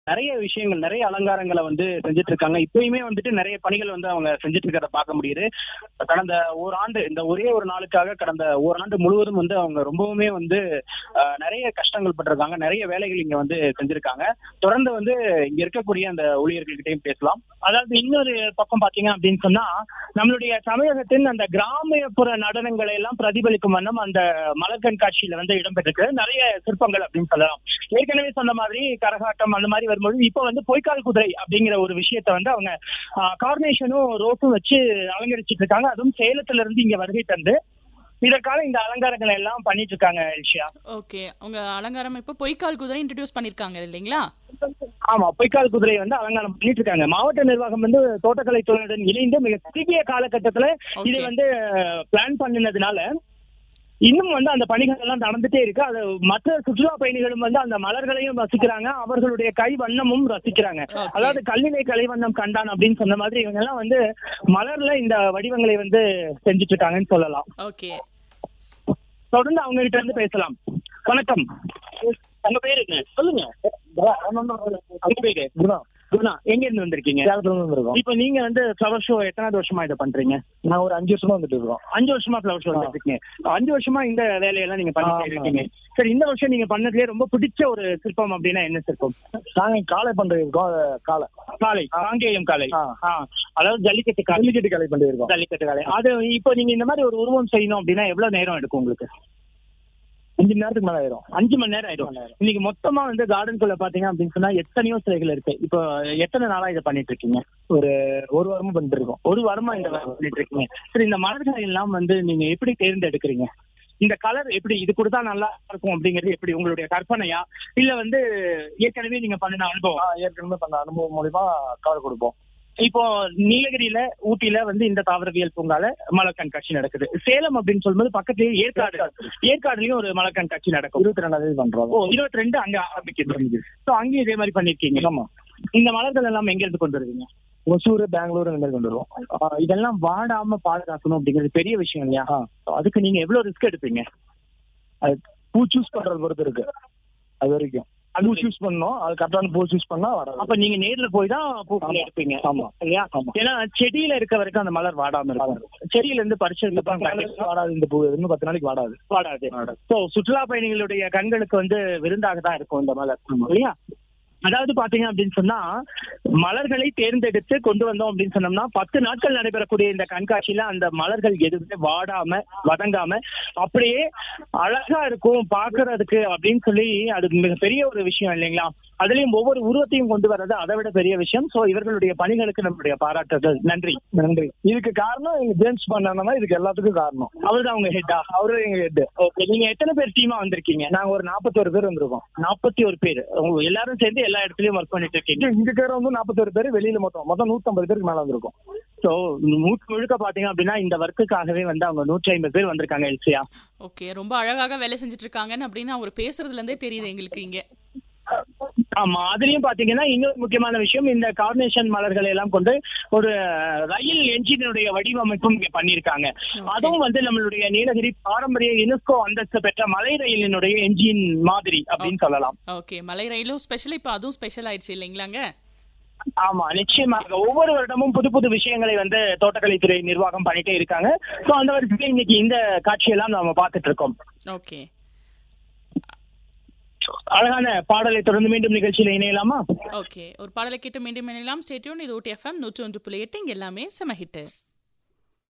நிறைய விஷயங்கள் நிறைய அலங்காரங்களை வந்து செஞ்சுட்டு இருக்காங்க இப்பயுமே வந்துட்டு நிறைய பணிகள் வந்து அவங்க செஞ்சுட்டு இருக்கிறத பார்க்க முடியுது கடந்த ஓராண்டு இந்த ஒரே ஒரு நாளுக்காக கடந்த ஓராண்டு முழுவதும் வந்து அவங்க ரொம்பவுமே வந்து அஹ், நிறைய கஷ்டங்கள் பட்டிருக்காங்க நிறைய வேலைகள் இங்க வந்து செஞ்சிருக்காங்க தொடர்ந்து வந்து இங்க இருக்கக்கூடிய அந்த ஊழியர்கள்கிட்டயும் பேசலாம் அதாவது இன்னொரு பக்கம் பாத்தீங்க அப்படின்னு சொன்னா நம்மளுடைய தமிழகத்தின் அந்த கிராமப்புற நடனங்களை எல்லாம் பிரதிபலிக்கும் வண்ணம் அந்த மலர் கண்காட்சியில வந்து இடம்பெற்றிருக்கு நிறைய சிற்பங்கள் அப்படின்னு சொல்லலாம் ஏற்கனவே சொன்ன மாதிரி கரகாட்டம் அந்த மாதிரி வரும்போது இப்ப வந்து பொய்க்கால் குதிரை அப்படிங்கிற ஒரு விஷயத்த வந்து அவங்க கார்னேஷனும் ரோஸும் வச்சு அலங்கரிச்சிட்டு இருக்காங்க அதுவும் சேலத்துல இருந்து இங்க வருகை தந்து இதற்காக இந்த அலங்காரங்களை எல்லாம் பண்ணிட்டு இருக்காங்க எல்ஷியா ஓகே உங்க அலங்காரம் இப்போ பொய்க்கால் குதிரை இன்ட்ரடியூஸ் பண்ணிருக்காங்க இல்லைங்களா ஆமா பொய்க்கால் குதிரை வந்து அலங்காரம் பண்ணிட்டு இருக்காங்க மாவட்ட நிர்வாகம் வந்து தோட்டக்கலை துறையுடன் இணைந்து மிக குறுகிய காலகட்டத்துல இது Okay. வந்து பிளான் பண்ணினதுனால இன்னும் வந்து அந்த பணிகள் எல்லாம் நடந்துட்டே இருக்கு அது மற்ற சுற்றுலா பயணிகளும் வந்து அந்த மலர்களையும் ரசிக்கிறாங்க அவர்களுடைய கை வண்ணமும் ரசிக்கிறாங்க Okay. அதாவது கல்லிலே கலைவண்ணம் கண்டான் அப்படின்னு சொன்ன மாதிரி இவங்க எல்லாம் வந்து மலர்ல இந்த வடிவங்களை வந்து செஞ்சுட்டு இருக்காங்கன்னு சொல்லலாம் ஓகே தொடர்ந்து அவங்க கிட்ட இருந்து பேசலாம் வணக்கம் உங்க பேரு என்ன சொல்லுங்க உங்க பேரு குணா குணா எங்க இருந்து வந்திருக்கீங்க சேலத்துல இருந்து வந்திருக்கோம் இப்ப நீங்க வந்து ஃபிளவர் ஷோ எத்தனாவது வருஷமா இதை பண்றீங்க நான் ஒரு அஞ்சு வருஷமா வந்துட்டு இருக்கோம் அஞ்சு வருஷமா ஃபிளவர் ஷோ இருக்கீங்க அஞ்சு வருஷமா இந்த வேலையெல்லாம் நீங்க பண்ணிட்டு ஆமா. இருக்கீங்க சரி இந்த வருஷம் நீங்க பண்ணதுலயே ரொம்ப பிடிச்ச ஒரு சிற்பம் அப்படின்னா என்ன சிற்பம் நாங்க காலை பண்றது இருக்கோம் அது காலை காலை காங்கேயம் காலை ஆ. ஆ, அதாவது ஜல்லிக்கட்டு காலை ஜல்லிக்கட்டு காலை பண்றது இருக்கோம் ஜல்லிக்கட்டு காலை அது இப்போ நீங்க இந்த மாதிரி ஒரு உருவம் செய்யணும் அப்படின்னா எவ்வளவு நேரம் எடுக்கும் உங்களுக்கு அஞ்சு மணி நேரத்துக்கு மேல ஆயிரும் அஞ்சு மணி நேரம் ஆயிடும் இன்னைக்கு மொத்தமா வந்து கார்டனுக்குள்ள பாத்தீங்க அப்படின்னு சொன்னா எத்தனையோ சிலைகள் இருக்கு இப்போ எத்தனை நாளா இதை பண்ணிட்டு இருக்கீங்க ஒரு ஒரு வாரமா பண்ணிட்டு இருக்கோம் ஒரு வாரமா இந்த வேலை பண்ணிட்டு இருக்கீங்க சரி இந்த மலர்களை எல்லாம் வந்து நீங்க எப்படி தேர்ந்தெடுக்கிறீங்க இந்த கலர் எப்படி இது கொடுத்தா நல்லா இருக்கும் அப்படிங்கிறது எப்படி உங்களுடைய கற்பனையா இல்ல வந்து ஏற்கனவே நீங்க பண்ணின அனுபவம் ஆ, ஏற்கனவே பண்ண அனுபவம் மூலியமா கவர் கொடுப்போம் இப்போ நீலகிரியில ஊட்டியில வந்து இந்த தாவரவியல் பூங்கால மலர் கண்காட்சி நடக்குது சேலம் அப்படின்னு சொல்லும்போது பக்கத்துலயே ஏற்காடு ஏற்காடுலயும் ஒரு மலர் கண்காட்சி நடக்கும் இருபத்தி ரெண்டாம் தேதி பண்றோம் ஓ இருபத்தி ரெண்டு அங்க ஆரம்பிக்குது சோ அங்கேயும் இதே மாதிரி பண்ணிருக்கீங்க ஆமா இந்த மலர்கள் எல்லாம் எங்க இருந்து கொண்டு வருவீங்க ஒசூர் பெங்களூர் இந்த மாதிரி கொண்டு வருவோம் ஆஹ் இதெல்லாம் வாடாம பாதுகாக்கணும் அப்படிங்கிறது பெரிய விஷயம் இல்லையா அதுக்கு நீங்க எவ்வளவு ரிஸ்க் எடுப்பீங்க அது பூ சூஸ் பண்றது பொறுத்து இருக்கு அது வரைக்கும் பூ சூஸ் பண்ணோம் அது கரெக்டான பூ சூஸ் பண்ணா வராது அப்ப நீங்க நேர்ல போய் தான் பூக்களை ஆமா. எடுப்பீங்க ஆமா. இல்லையா ஆமா. ஏன்னா செடியில இருக்க வரைக்கும் அந்த மலர் வாடாம இருக்கும் செடியில இருந்து பறிச்சு இந்த பத்து நாளைக்கு வாடாது இந்த பூ இன்னும் பத்து நாளைக்கு வாடாது வாடாது வாடாது. சோ சுற்றுலா பயணிகளுடைய கண்களுக்கு வந்து விருந்தாக தான் இருக்கும் இந்த மலர் இல்லையா அதாவது பாத்தீங்க அப்படின்னு சொன்னா மலர்களை தேர்ந்தெடுத்து கொண்டு வந்தோம் அப்படின்னு சொன்னோம்னா பத்து நாட்கள் நடைபெறக்கூடிய இந்த கண்காட்சியில அந்த மலர்கள் எதுவுமே வாடாம வதங்காம அப்படியே அழகா இருக்கும் பாக்குறதுக்கு அப்படின்னு சொல்லி அது மிகப்பெரிய ஒரு விஷயம் இல்லைங்களா அதுலயும் ஒவ்வொரு உருவத்தையும் கொண்டு வர்றது அதை விட பெரிய விஷயம் சோ இவர்களுடைய பணிகளுக்கு நம்மளுடைய பாராட்டுகள் நன்றி நன்றி இதுக்கு காரணம் எங்க ஜேம்ஸ் பண்ணா இதுக்கு எல்லாத்துக்கும் காரணம் அவர்தான் உங்க ஹெட்டா அவரு எங்க ஹெட் ஓகே நீங்க எத்தனை பேர் டீமா வந்திருக்கீங்க நாங்க ஒரு நாற்பத்தோரு பேர் வந்திருக்கோம் நாற்பத்தி ஒரு பேர் உங்க எல்லாரும் சேர்ந்து எல்லா இடத்துலயும் ஒர்க் பண்ணிட்டு இருக்கீங்க இங்க இங்க பேர் வந்து நாற்பத்தோரு பேர் வெளியில மொத்தம் மொத்தம் நூத்தம்பது பேருக்கு மேல வந்திருக்கோம் சோ முழுக்க முழுக்க பாத்தீங்க அப்படின்னா இந்த ஒர்க்குக்காகவே வந்து அவங்க நூற்றி ஐம்பது பேர் வந்திருக்காங்க எல்சியா ஓகே ரொம்ப அழகாக வேலை செஞ்சுட்டு இருக்காங்கன்னு அப்படின்னு அவர் பேசுறதுல இருந்தே தெரியுது எங்களுக்கு இங்க ஆமா அதுலயும் பாத்தீங்கன்னா இன்னொரு முக்கியமான விஷயம் இந்த கார்னேஷன் மலர்களை எல்லாம் கொண்டு ஒரு ரயில் என்ஜினுடைய வடிவமைப்பும் இங்க பண்ணிருக்காங்க அதுவும் வந்து நம்மளுடைய நீலகிரி பாரம்பரிய யுனெஸ்கோ அந்தஸ்து பெற்ற மலை ரயிலினுடைய என்ஜின் மாதிரி அப்படின்னு சொல்லலாம் ஓகே மலை ரயிலும் ஸ்பெஷல் இப்போ அதுவும் ஸ்பெஷல் ஆயிடுச்சு இல்லைங்களாங்க ஆமா நிச்சயமாக ஒவ்வொரு வருடமும் புது புது விஷயங்களை வந்து தோட்டக்கலைத்துறை நிர்வாகம் பண்ணிட்டே இருக்காங்க சோ அந்த வரிசையில் இன்னைக்கு இந்த காட்சியெல்லாம் நாம பார்த்துட்டு இருக்கோம் ஓகே அழகான பாடலை தொடர்ந்து மீண்டும் நிகழ்ச்சியில இணையலாமா ஓகே ஒரு பாடலை கேட்டு மீண்டும் இணையலாம் ஸ்டேட்யூன் இது ஓட்டி எஃப்எம் நூற்றி ஒன்று புள்ளி எட்டு இங்க எல்லாமே செம ஹிட்டு